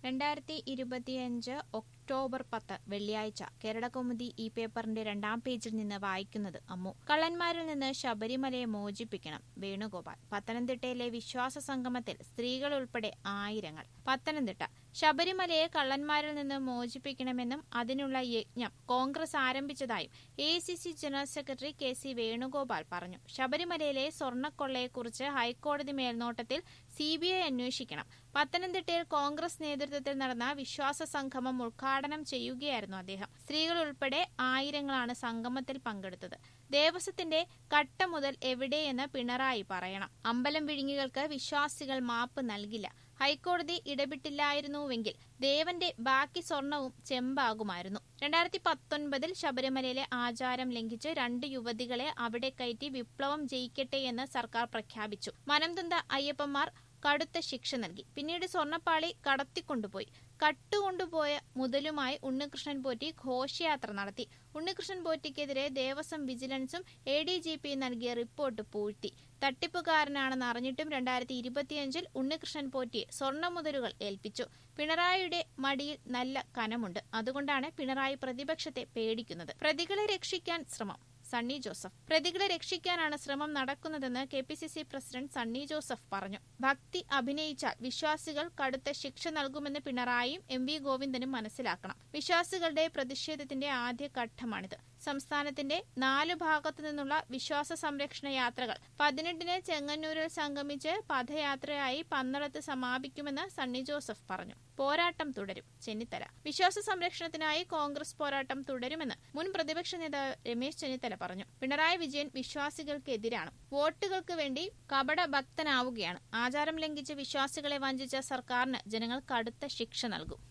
രണ്ടായിരത്തി ഇരുപത്തിയഞ്ച് ഒക്ടോബർ പത്ത് വെള്ളിയാഴ്ച കേരളകൗമുദി ഈ പേപ്പറിന്റെ രണ്ടാം പേജിൽ നിന്ന് വായിക്കുന്നത് അമ്മു കള്ളന്മാരിൽ നിന്ന് ശബരിമലയെ മോചിപ്പിക്കണം വേണുഗോപാൽ പത്തനംതിട്ടയിലെ വിശ്വാസ സംഗമത്തിൽ സ്ത്രീകൾ ഉൾപ്പെടെ ആയിരങ്ങൾ പത്തനംതിട്ട ശബരിമലയെ കള്ളന്മാരിൽ നിന്ന് മോചിപ്പിക്കണമെന്നും അതിനുള്ള യജ്ഞം കോൺഗ്രസ് ആരംഭിച്ചതായും A general secretary K C Venugopal പറഞ്ഞു ശബരിമലയിലെ സ്വർണ്ണക്കൊള്ളയെക്കുറിച്ച് ഹൈക്കോടതി മേൽനോട്ടത്തിൽ സിബിഐ അന്വേഷിക്കണം പത്തനംതിട്ടയിൽ കോൺഗ്രസ് നേതൃത്വത്തിൽ നടന്ന വിശ്വാസ സംഗമം ഉദ്ഘാടനം ചെയ്യുകയായിരുന്നു അദ്ദേഹം സ്ത്രീകൾ ഉൾപ്പെടെ ആയിരങ്ങളാണ് സംഗമത്തിൽ പങ്കെടുത്തത് ദേവസ്വത്തിന്റെ കട്ട മുതൽ എവിടെയെന്ന് പിണറായി പറയണം അമ്പലം വിഴുങ്ങികൾക്ക് വിശ്വാസികൾ മാപ്പ് നൽകില്ല ഹൈക്കോടതി ഇടപെട്ടില്ലായിരുന്നുവെങ്കിൽ ദേവന്റെ ബാക്കി സ്വർണവും ചെമ്പാകുമായിരുന്നു രണ്ടായിരത്തി പത്തൊൻപതിൽ ശബരിമലയിലെ ആചാരം ലംഘിച്ച് രണ്ട് യുവതികളെ അവിടെ കയറ്റി വിപ്ലവം ജയിക്കട്ടെ എന്ന് സർക്കാർ പ്രഖ്യാപിച്ചു മനംതന്ത അയ്യപ്പന്മാർ കടുത്ത ശിക്ഷ നൽകി പിന്നീട് സ്വർണ്ണപ്പാളി കടത്തിക്കൊണ്ടുപോയി കട്ടുകൊണ്ടുപോയ മുതലുമായി ഉണ്ണികൃഷ്ണൻ പോറ്റി ഘോഷയാത്ര നടത്തി ഉണ്ണികൃഷ്ണൻ പോറ്റിക്കെതിരെ ദേവസ്വം വിജിലൻസും എ ഡി ജി പി നൽകിയ റിപ്പോർട്ട് പൂഴ്ത്തി തട്ടിപ്പുകാരനാണെന്ന് അറിഞ്ഞിട്ടും രണ്ടായിരത്തി ഇരുപത്തിയഞ്ചിൽ ഉണ്ണികൃഷ്ണൻ പോറ്റിയെ സ്വർണ്ണമുതലുകൾ ഏൽപ്പിച്ചു പിണറായിയുടെ മടിയിൽ നല്ല കനമുണ്ട് അതുകൊണ്ടാണ് പിണറായി പ്രതിപക്ഷത്തെ പേടിക്കുന്നത് പ്രതികളെ രക്ഷിക്കാൻ ശ്രമം സണ്ണി ജോസഫ് പ്രതികളെ രക്ഷിക്കാനാണ് ശ്രമം നടക്കുന്നതെന്ന് K P C C president Sunny Joseph പറഞ്ഞു ഭക്തി അഭിനയിച്ചാൽ വിശ്വാസികൾ കടുത്ത ശിക്ഷ നൽകുമെന്ന് പിണറായിയും എം വി ഗോവിന്ദനും മനസ്സിലാക്കണം വിശ്വാസികളുടെ പ്രതിഷേധത്തിന്റെ ആദ്യ ഘട്ടമാണിത് സംസ്ഥാനത്തിന്റെ നാലു ഭാഗത്തു നിന്നുള്ള വിശ്വാസ സംരക്ഷണ യാത്രകൾ പതിനെട്ടിന് ചെങ്ങന്നൂരിൽ സംഗമിച്ച് പദയാത്രയായി പന്തളത്ത് സമാപിക്കുമെന്ന് സണ്ണി ജോസഫ് പറഞ്ഞു പോരാട്ടം തുടരും ചെന്നിത്തല വിശ്വാസ സംരക്ഷണത്തിനായി കോൺഗ്രസ് പോരാട്ടം തുടരുമെന്ന് മുൻ പ്രതിപക്ഷ നേതാവ് രമേശ് ചെന്നിത്തല പറഞ്ഞു പിണറായി വിജയൻ വിശ്വാസികൾക്കെതിരാണ് വോട്ടുകൾക്ക് വേണ്ടി കപട ഭക്തനാവുകയാണ് ആചാരം ലംഘിച്ച് വിശ്വാസികളെ വഞ്ചിച്ച സർക്കാരിന് ജനങ്ങൾ കടുത്ത ശിക്ഷ നൽകും